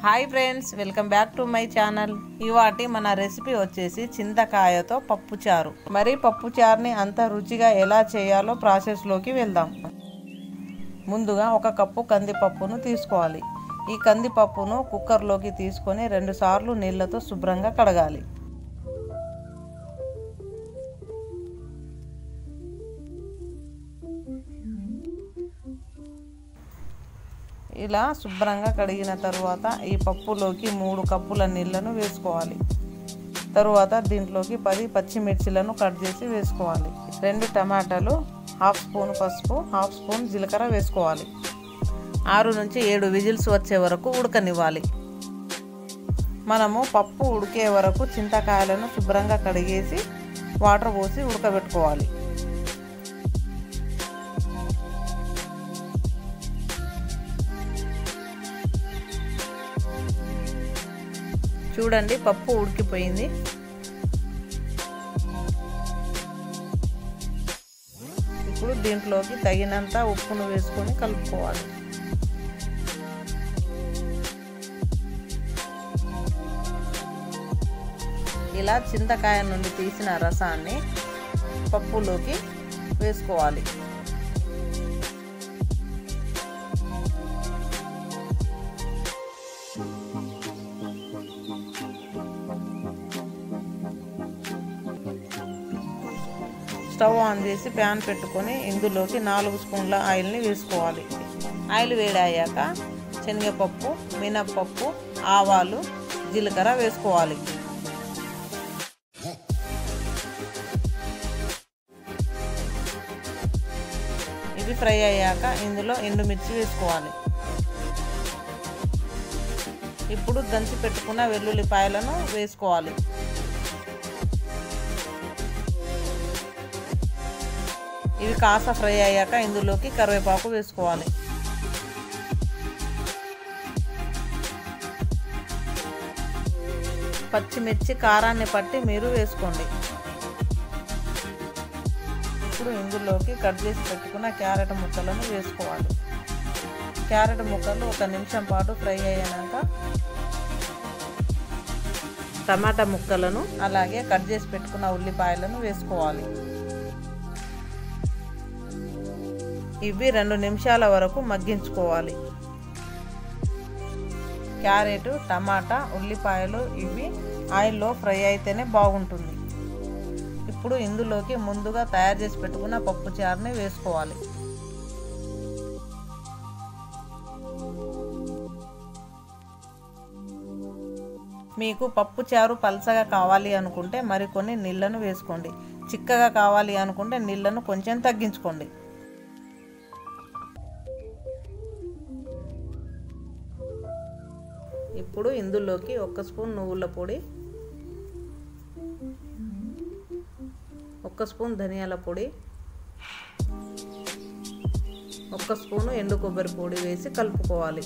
hi friends welcome back to my channel ఇవాటి మన recipe వచ్చేసి చింతకాయతో పప్పుచారు మరి పప్పుచారుని అంత రుచిగా ఎలా చేయాలో ప్రాసెస్లోకి వెళ్దాం ముందుగా ఒక కప్పు కందిపప్పును తీసుకోవాలి ఈ కందిపప్పును కుక్కర్లోకి తీసుకొని రెండుసార్లు నీళ్ళతో శుభ్రంగా కడగాలి ఇలా శుభ్రంగా కడిగిన తరువాత ఈ పప్పులోకి మూడు కప్పుల నీళ్ళను వేసుకోవాలి తరువాత దీంట్లోకి పది పచ్చిమిర్చిలను కట్ చేసి వేసుకోవాలి రెండు టమాటాలు హాఫ్ స్పూన్ పసుపు హాఫ్ స్పూన్ జీలకర్ర వేసుకోవాలి ఆరు నుంచి ఏడు విజిల్స్ వచ్చే వరకు ఉడకనివ్వాలి మనము పప్పు ఉడికే వరకు చింతకాయలను శుభ్రంగా కడిగేసి వాటర్ పోసి ఉడకబెట్టుకోవాలి చూడండి పప్పు ఉడికిపోయింది ఇప్పుడు దీంట్లోకి తగినంత ఉప్పును వేసుకొని కలుపుకోవాలి ఇలా చింతకాయ నుండి తీసిన రసాన్ని పప్పులోకి వేసుకోవాలి స్టవ్ ఆన్ చేసి ప్యాన్ పెట్టుకొని ఇందులోకి నాలుగు స్పూన్ల ఆయిల్ని వేసుకోవాలి ఆయిల్ వేడయ్యాక శనగపప్పు మినప్పప్పు ఆవాలు జీలకర్ర వేసుకోవాలి ఇవి ఫ్రై అయ్యాక ఇందులో ఎండుమిర్చి వేసుకోవాలి ఇప్పుడు దంచి పెట్టుకున్న వెల్లుల్లిపాయలను వేసుకోవాలి ఇవి కాస్త ఫ్రై అయ్యాక ఇందులోకి కరివేపాకు వేసుకోవాలి పచ్చిమిర్చి కారాన్ని పట్టి మీరు వేసుకోండి ఇప్పుడు ఇందులోకి కట్ చేసి పెట్టుకున్న క్యారెట్ ముక్కలను వేసుకోవాలి క్యారెట్ ముక్కలు ఒక నిమిషం పాటు ఫ్రై అయ్యాక టమాటా ముక్కలను అలాగే కట్ చేసి పెట్టుకున్న ఉల్లిపాయలను వేసుకోవాలి ఇవి రెండు నిమిషాల వరకు మగ్గించుకోవాలి క్యారెట్ టమాటా ఉల్లిపాయలు ఇవి ఆయిల్లో ఫ్రై అయితేనే బాగుంటుంది ఇప్పుడు ఇందులోకి ముందుగా తయారు చేసి పెట్టుకున్న పప్పు చారుని వేసుకోవాలి మీకు పప్పు చారు పలసగా కావాలి అనుకుంటే మరికొన్ని నీళ్ళను వేసుకోండి చిక్కగా కావాలి అనుకుంటే నీళ్ళను కొంచెం తగ్గించుకోండి ఇప్పుడు ఇందులోకి ఒక స్పూన్ నువ్వుల పొడి ఒక స్పూన్ ధనియాల పొడి ఒక స్పూను ఎండు కొబ్బరి పొడి వేసి కలుపుకోవాలి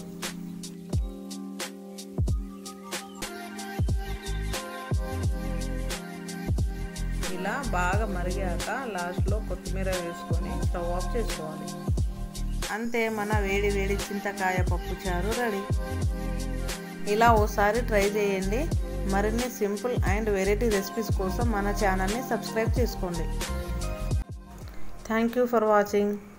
ఇలా బాగా మరిగాక లాస్ట్లో కొత్తిమీర వేసుకొని స్టవ్ ఆఫ్ చేసుకోవాలి అంతే మన వేడి వేడి చింతకాయ పప్పు చారు రెడీ ఇలా ఓసారి ట్రై చేయండి మరిన్ని సింపుల్ అండ్ వెరైటీ రెసిపీస్ కోసం మన ఛానల్ని సబ్స్క్రైబ్ చేసుకోండి థ్యాంక్ యూ ఫర్ వాచింగ్